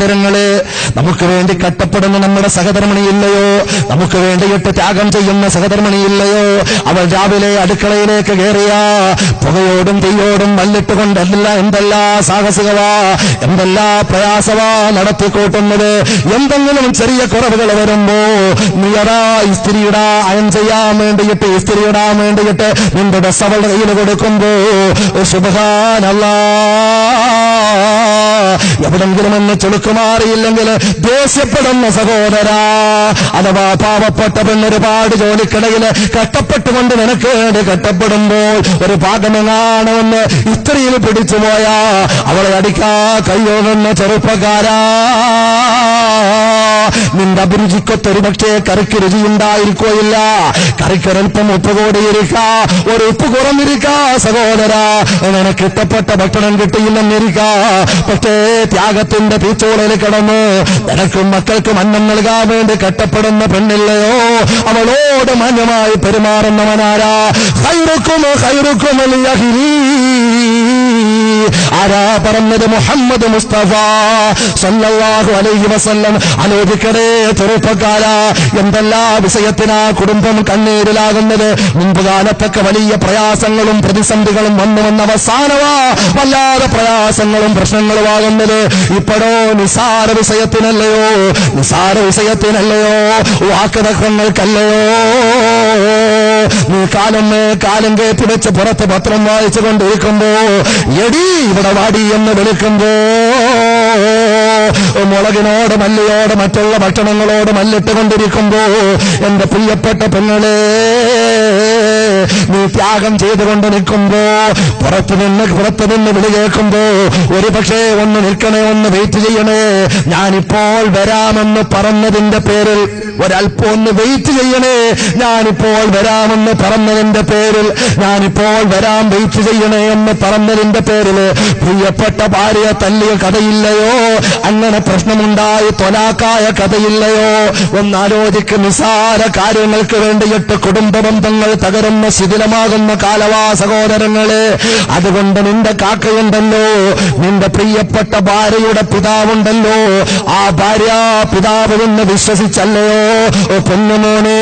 സഹോദരങ്ങളെ നമുക്ക് വേണ്ടി കട്ടപ്പെടുന്ന നമ്മുടെ സഹധർമ്മിണിയില്ലയോ നമുക്ക് വേണ്ടിയിട്ട് ത്യാഗം ചെയ്യുന്ന സഹധർമ്മിണിയില്ലയോ അവൾ രാവിലെ അടുക്കളയിലേക്ക് കയറിയ പുകയോടും തീയോടും മല്ലിട്ടുകൊണ്ട് എന്തെല്ലാം എന്തെല്ലാ സാഹസികവാ എന്തെല്ലാ പ്രയാസവാ നടത്തിക്കൂട്ടുന്നത് എന്തെങ്കിലും ചെറിയ കുറവുകൾ വരുമ്പോ നീയടാ ഇസ്തിരിയിടാ അയൺ ചെയ്യാൻ വേണ്ടിയിട്ട് ഇസ്തിരിയിടാൻ വേണ്ടിയിട്ട് നിന്റെ ഡ്രസ് അവളുടെ കയ്യിൽ കൊടുക്കുമ്പോ സുബഹാനല്ലാ എവിടെങ്കിലും ഒന്ന് ചുളുക്കുമാറിയില്ലെങ്കിൽ ദേഷ്യപ്പെടുന്ന സഹോദര അഥവാ പാവപ്പെട്ട പെണ്ണൊരുപാട് ജോലിക്കിടയിൽ കഷ്ടപ്പെട്ടുകൊണ്ട് നിനക്ക് വേണ്ടി കഷ്ടപ്പെടുമ്പോൾ ഒരു ഭാഗമെങ്ങാണമെന്ന് ഇത്രയിൽ പിടിച്ചുപോയാ അവളെ അടിക്കാ കയ്യോകുന്ന ചെറുപ്പക്കാരാ നിന്റെ അഭിരുചിക്കൊത്തൊരു പക്ഷേ കറിക്ക് രുചിയുണ്ടായിരിക്കുകയില്ല കറിക്കൊരൽപ്പം ഉപ്പ് കൂടിയിരിക്ക ഒരു ഉപ്പ് കുറഞ്ഞിരിക്ക സഹോദര നിനക്ക് ഇഷ്ടപ്പെട്ട ഭക്ഷണം കിട്ടിയില്ലെന്നിരിക്ക പക്ഷേ ത്യാഗത്തിന്റെ തീച്ചോളയിൽ കിടന്ന് നിനക്കും മക്കൾക്കും അന്നം നൽകാൻ വേണ്ടി കഷ്ടപ്പെടുന്ന പെണ്ണില്ലയോ അവളോട് മാന്യമായി പെരുമാറുന്നവനാരാ ഹൈറുക്കും ഹൈറുക്കും ആരാ പറഞ്ഞത് മുഹമ്മദ് മുസ്തഫ സല്ലല്ലാഹു അലൈഹി വസല്ലം ആലോചിക്കടേ ചെറുപ്പക്കാരാ എന്തെല്ലാ വിഷയത്തിനാ കുടുംബം കണ്ണീരിലാകുന്നത് മുമ്പ് കാലത്തൊക്കെ വലിയ പ്രയാസങ്ങളും പ്രതിസന്ധികളും വന്നു വന്ന അവസാനമാ വല്ലാതെ പ്രയാസങ്ങളും പ്രശ്നങ്ങളുമാകുന്നത് ഇപ്പോഴോ നിസാര വിഷയത്തിനല്ലയോ നിസാര വിഷയത്തിനല്ലയോ വാക്കുതക്കങ്ങൾക്കല്ലയോ നീ കാലം കാലം കയറ്റി വെച്ച് പുറത്ത് പത്രം വായിച്ചു കൊണ്ടിരിക്കുമ്പോ എടി ഇവിടെ വാടി എന്ന് വിളിക്കുമ്പോ മുളകിനോട് മല്ലിയോട് മറ്റുള്ള ഭക്ഷണങ്ങളോട് മല്ലിട്ട് കൊണ്ടിരിക്കുമ്പോ എന്റെ പ്രിയപ്പെട്ട പെങ്ങളെ നീ ത്യാഗം ചെയ്തുകൊണ്ട് നിൽക്കുമ്പോ പുറത്തു നിന്ന് പുറത്തു നിന്ന് വിളി കേൾക്കുമ്പോ ഒരു പക്ഷേ ഒന്ന് നിൽക്കണേ ഒന്ന് വെയിറ്റ് ചെയ്യണേ ഞാനിപ്പോൾ വരാമെന്ന് പറഞ്ഞതിന്റെ പേരിൽ ഒരല്പം ഒന്ന് വെയിറ്റ് ചെയ്യണേ ഞാനിപ്പോൾ വരാമെന്ന് പറഞ്ഞതിന്റെ പേരിൽ ഞാനിപ്പോൾ വരാൻ വെയിറ്റ് ചെയ്യണേ എന്ന് പറഞ്ഞതിന്റെ പേരിൽ പ്രിയപ്പെട്ട ഭാര്യ തല്ലിയ കഥയില്ലയോ അങ്ങനെ പ്രശ്നമുണ്ടായി തൊലാക്കായ കഥയില്ലയോ ഒന്നാലോചിക്ക് നിസാര കാര്യങ്ങൾക്ക് വേണ്ടിയിട്ട് കുടുംബ ബന്ധങ്ങൾ തകരുന്ന ശിഥിലമാകുന്ന കാലവാ സഹോദരങ്ങളെ അതുകൊണ്ട് നിന്റെ കാക്കയുണ്ടല്ലോ നിന്റെ പ്രിയപ്പെട്ട ഭാര്യയുടെ പിതാവുണ്ടല്ലോ ആ ഭാര്യ പിതാവ് എന്ന് വിശ്വസിച്ചല്ലയോ പൊന്നുമോനെ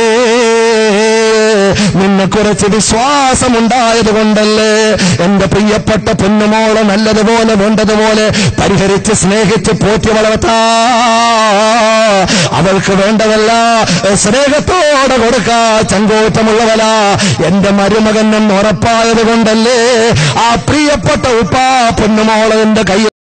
നിന്നെ കുറിച്ച് വിശ്വാസമുണ്ടായത് കൊണ്ടല്ലേ എന്റെ പ്രിയപ്പെട്ട പൊന്നുമോളെ നല്ലതുപോലെ വേണ്ടതുപോലെ പരിഹരിച്ച് സ്നേഹിച്ച് പോറ്റി വളർത്താ അവൾക്ക് വേണ്ടതല്ല സ്നേഹത്തോടെ കൊടുക്കാ ചങ്കോറ്റമുള്ളവല എന്റെ മരുമകൻ എന്ന് ഉറപ്പായത് കൊണ്ടല്ലേ ആ പ്രിയപ്പെട്ട ഉപ്പാ പൊന്നുമോളെ എന്റെ കയ്യിൽ